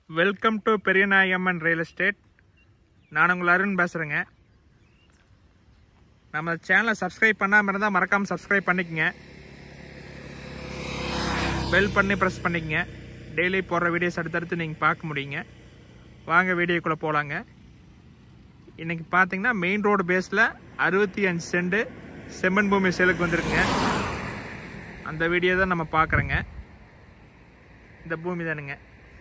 welcome to Periyanayamman real estate நான் உங்கள் அருண் பேசுகிறேங்க நம்ம சேனலை சப்ஸ்கிரைப் பண்ணாமல் இருந்தால் மறக்காமல் சப்ஸ்கிரைப் பண்ணிக்கங்க பெல் பண்ணி ப்ரெஸ் பண்ணிக்கங்க டெய்லி போடுற வீடியோஸ் அடுத்தடுத்து நீங்கள் பார்க்க முடியுங்க வாங்க வீடியோக்குள்ளே போகலாங்க இன்றைக்கி பார்த்தீங்கன்னா மெயின் ரோடு பேஸில் அறுபத்தி அஞ்சு சென்ட் செம்மண் பூமி சேலுக்கு வந்திருக்குங்க அந்த வீடியோ தான் நம்ம பார்க்குறோங்க இந்த பூமி தானுங்க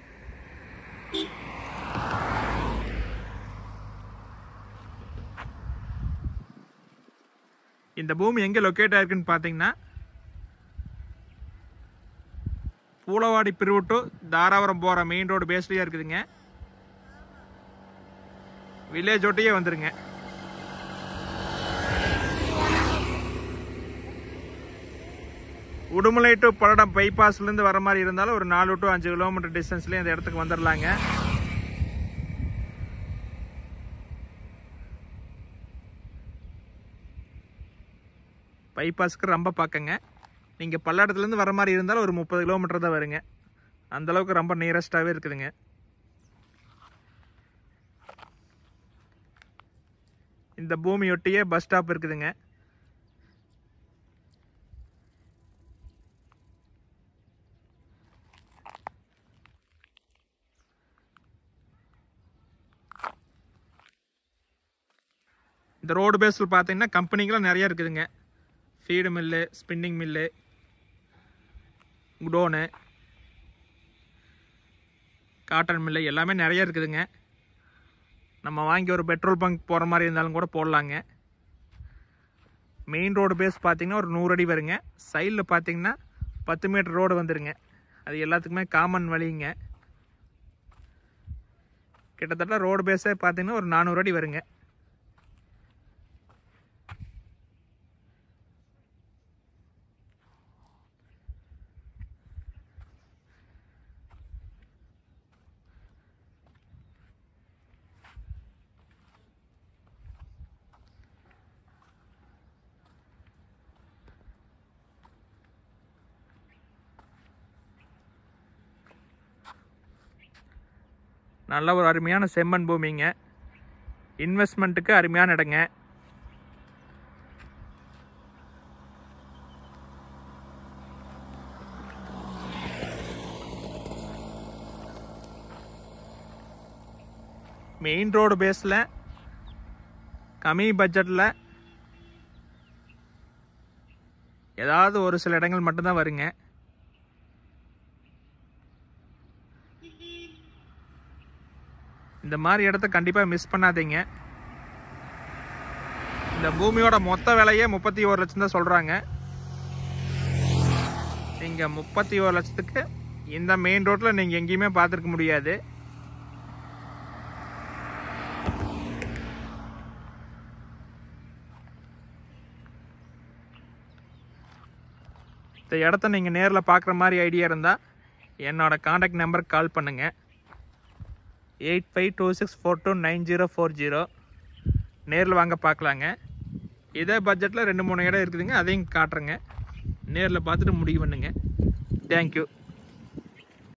இந்த பூமி எங்கே லொக்கேட் ஆயிருக்குன்னு பார்த்தீங்கன்னா பூலவாடி பிரிவு தாராபுரம் போகிற மெயின் ரோடு பேஸ்லேயே இருக்குதுங்க வில்லேஜ் ஒட்டியே வந்துருங்க உடுமலை டு பல்லடம் பைபாஸ்லேருந்து வர மாதிரி இருந்தாலும் ஒரு நாலு டு அஞ்சு கிலோமீட்டர் டிஸ்டன்ஸ்லேயே இந்த இடத்துக்கு வந்துடலாங்க பைபாஸ்க்கு ரொம்ப பக்கங்க நீங்கள் பல்லடத்துலேருந்து வர மாதிரி இருந்தாலும் ஒரு முப்பது கிலோமீட்டர் தான் வருங்க அந்தளவுக்கு ரொம்ப நியரஸ்டாகவே இருக்குதுங்க இந்த பூமியொட்டியே பஸ் ஸ்டாப் இருக்குதுங்க இந்த ரோடு பேஸில் பார்த்தீங்கன்னா கம்பெனிங்களாம் நிறைய இருக்குதுங்க feed mill spinning mill godown cotton mill எல்லாமே நிறைய இருக்குதுங்க நம்ம வாங்கி ஒரு பெட்ரோல் பங்க் போகிற மாதிரி இருந்தாலும் கூட போடலாங்க மெயின் ரோடு பேஸ் பார்த்தீங்கன்னா ஒரு நூறு அடி வருங்க சைடில் பார்த்தீங்கன்னா பத்து மீட்டர் ரோடு வந்துருங்க அது எல்லாத்துக்குமே காமன் வழிங்க கிட்டத்தட்ட ரோடு பேஸே பார்த்தீங்கன்னா ஒரு நானூறு அடி வருங்க நல்ல ஒரு அருமையான செம்மண் பூமிங்க இன்வெஸ்ட்மெண்ட்டுக்கு அருமையான இடங்க மெயின் ரோடு பேஸில் கம்மி பட்ஜெட்டில் ஏதாவது ஒரு சில இடங்கள் மட்டும்தான் வருங்க இந்த மாதிரி இடத்த கண்டிப்பாக மிஸ் பண்ணாதீங்க இந்த பூமியோட மொத்த விலையே முப்பத்தி ஒரு லட்சம் தான் சொல்கிறாங்க நீங்கள் முப்பத்தி ஒரு லட்சத்துக்கு இந்த மெயின் ரோட்டில் நீங்கள் எங்கேயுமே பார்த்துருக்க முடியாது இந்த இடத்த நீங்கள் நேரில் பார்க்குற மாதிரி ஐடியா இருந்தால் என்னோட காண்டாக்ட் நம்பருக்கு கால் பண்ணுங்கள் eight five two six four two nine zero four zero நேரில் வாங்க பார்க்கலாங்க இதே பட்ஜெட்டில் ரெண்டு மூணு இடம் இருக்குதுங்க அதையும் காட்டுறேங்க நேரில் பார்த்துட்டு முடிவு பண்ணுங்க தேங்க்யூ